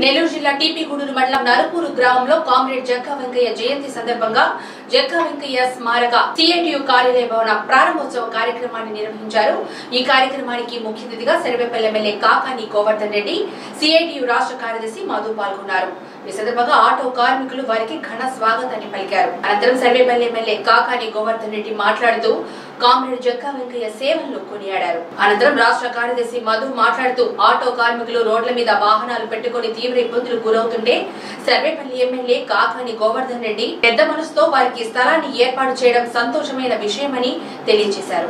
నెల్లూరు జిల్లా టీపీ గూడూరు మండలం నరుపూరు గ్రామంలో కామ్రేడ్ జగ్గా వెంకయ్య జయంతి సందర్భంగా జగ్గా వెంకయ్య స్మారక సిఐటియు కార్యాలయ భవన ప్రారంభోత్సవ కార్యక్రమాన్ని నిర్వహించారు ఈ కార్యక్రమానికి ముఖ్య అతిథిగా సర్వేపల్లి ఎమ్మెల్యే కాకాని గోవర్ధన్ రెడ్డి సిఐటియు రాష్ట్ర కార్యదర్శి మధు పాల్గొన్నారు ఈ సందర్భంగా ఆటో కార్మికులు వారికి ఘన స్వాగతాన్ని పలికారు అనంతరం సర్వేపల్లి ఎమ్మెల్యే కాకాని గోవర్ధన్ రెడ్డి మాట్లాడుతూ కామ్రేడ్ జగ్గా వెంకయ్య సేవలను కొనియాడారు అనంతరం రాష్ట్ర కార్యదర్శి మధు మాట్లాడుతూ ఆటో కార్మికులు రోడ్ల మీద వాహనాలు పెట్టుకుని తీవ్ర ఇబ్బందులు గురవుతుంటే సర్వేపల్లి ఎమ్మెల్యే కాకాని గోవర్ధన్ రెడ్డి పెద్ద మనసుతో వారికి స్థలాన్ని ఏర్పాటు చేయడం సంతోషమైన విషయమని తెలియజేశారు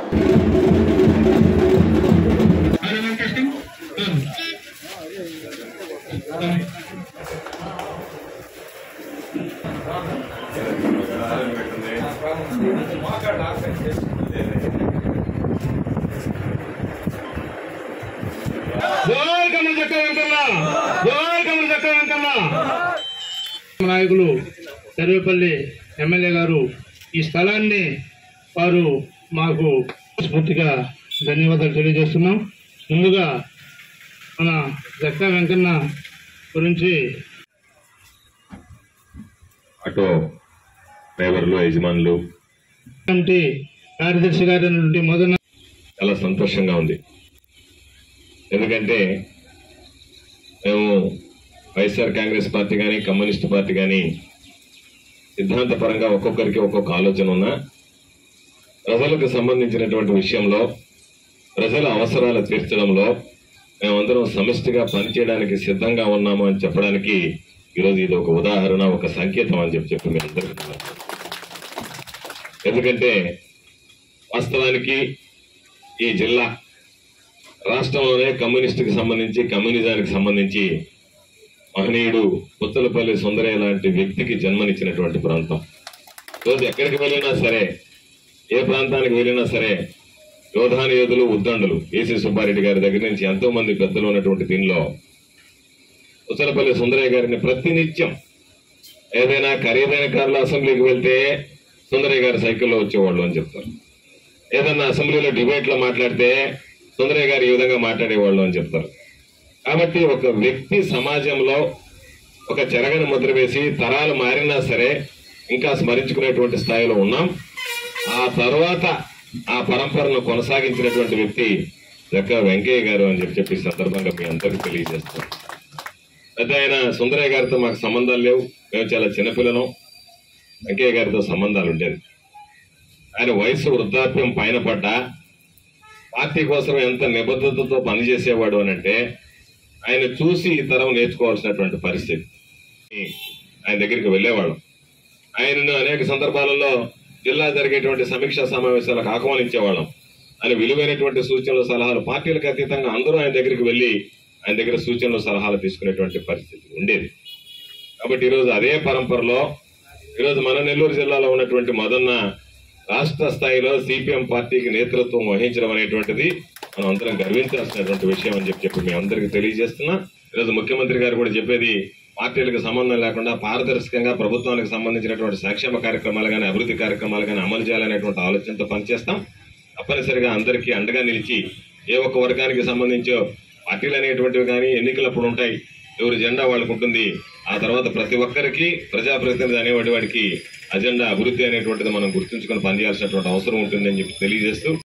జై కమల చక్క వెంకన్న జై కమల చక్క వెంకన్న నాయకులు సర్వేపల్లి ఎమ్మెల్యే గారు ఈ స్థలాన్ని వారు మాకు స్ఫూర్తిగా ధన్యవాదాలు తెలియజేస్తున్నాం ముందుగా మన జక్క వెంకన్న గురించి ఆటో డ్రైవర్లు యజమానులు కమిటీ కార్యదర్శి గారైనటువంటి మొదన చాలా సంతోషంగా ఉంది ఎందుకంటే మేము వైఎస్ఆర్ కాంగ్రెస్ పార్టీ కానీ కమ్యూనిస్ట్ పార్టీ కానీ సిద్ధాంతపరంగా ఒక్కొక్కరికి ఒక్కొక్క ఆలోచన ఉన్నా ప్రజలకు సంబంధించినటువంటి విషయంలో ప్రజల అవసరాలు తీర్చడంలో మేమందరం సమిష్టిగా పనిచేయడానికి సిద్ధంగా ఉన్నాము అని చెప్పడానికి ఈరోజు ఇది ఒక ఉదాహరణ ఒక సంకేతం అని చెప్పి చెప్పి మీ అందరికీ తెలుసు. ఎందుకంటే వాస్తవానికి ఈ జిల్లా రాష్ట్రంలోనే కమ్యూనిస్టుకి సంబంధించి కమ్యూనిజానికి సంబంధించి మహనీయుడు పుత్తలపల్లి సుందరయ్య లాంటి వ్యక్తికి జన్మనిచ్చినటువంటి ప్రాంతం రోజు ఎక్కడికి వెళ్ళినా సరే ఏ ప్రాంతానికి వెళ్ళినా సరే యోధాని యోధులు ఉద్దండులు ఏసీ సుబ్బారెడ్డి గారి దగ్గర నుంచి ఎంతో మంది పెద్దలు ఉన్నటువంటి దీనిలో పుత్తలపల్లి సుందరయ్య గారిని ప్రతినిత్యం ఏదైనా ఖరీదైన కార్ల అసెంబ్లీకి వెళ్తే సుందరయ్య గారి సైకిల్లో వచ్చేవాళ్ళు అని చెప్తారు ఏదన్నా అసెంబ్లీలో డిబేట్ లో మాట్లాడితే సుందరయ్య గారు ఈ విధంగా మాట్లాడేవాళ్ళు అని చెప్తారు కాబట్టి ఒక వ్యక్తి సమాజంలో ఒక చెరగని ముద్ర వేసి తరాలు మారినా సరే ఇంకా స్మరించుకునేటువంటి స్థాయిలో ఉన్నాం ఆ తర్వాత ఆ పరంపరను కొనసాగించినటువంటి వ్యక్తి జక్క వెంకయ్య గారు అని చెప్పి చెప్పి ఈ సందర్భంగా మీ అందరికీ తెలియజేస్తాం అయితే ఆయన సుందరయ్య గారితో మాకు సంబంధాలు లేవు మేము చాలా చిన్నపిల్లలం వెంకయ్య గారితో సంబంధాలు ఉండేది ఆయన వయసు వృద్ధాప్యం పైన పడ్డా పార్టీ కోసం ఎంత నిబద్ధతతో పనిచేసేవాడు అని అంటే ఆయన చూసి ఈ తరం నేర్చుకోవాల్సినటువంటి పరిస్థితి ఆయన దగ్గరికి వెళ్ళేవాళ్ళం ఆయనను అనేక సందర్భాలలో జిల్లా జరిగేటువంటి సమీక్షా సమావేశాలకు ఆహ్వానించేవాళ్ళం ఆయన విలువైనటువంటి సూచనలు సలహాలు పార్టీలకు అతీతంగా అందరూ ఆయన దగ్గరికి వెళ్ళి ఆయన దగ్గర సూచనలు సలహాలు తీసుకునేటువంటి పరిస్థితి ఉండేది కాబట్టి ఈరోజు అదే పరంపరలో ఈరోజు మన నెల్లూరు జిల్లాలో ఉన్నటువంటి మదన్న రాష్ట్ర స్థాయిలో సిపిఎం పార్టీకి నేతృత్వం వహించడం అనేటువంటిది మనం అందరం గర్వించాల్సినటువంటి విషయం అని చెప్పి చెప్పి మేము అందరికీ తెలియజేస్తున్నా ఈరోజు ముఖ్యమంత్రి గారు కూడా చెప్పేది పార్టీలకు సంబంధం లేకుండా పారదర్శకంగా ప్రభుత్వానికి సంబంధించినటువంటి సంక్షేమ కార్యక్రమాలు కానీ అభివృద్ధి కార్యక్రమాలు కానీ అమలు చేయాలనేటువంటి ఆలోచనతో పనిచేస్తాం తప్పనిసరిగా అందరికీ అండగా నిలిచి ఏ ఒక్క వర్గానికి సంబంధించో పార్టీలు అనేటువంటివి కానీ ఎన్నికలప్పుడు ఉంటాయి ఎవరి జెండా వాళ్ళకు ఉంటుంది ఆ తర్వాత ప్రతి ఒక్కరికి ప్రజాప్రతినిధి అనేవాడి వాడికి అజెండా అభివృద్ధి అనేటువంటిది మనం గుర్తుంచుకొని పనిచేయాల్సినటువంటి అవసరం ఉంటుందని చెప్పి తెలియజేస్తూ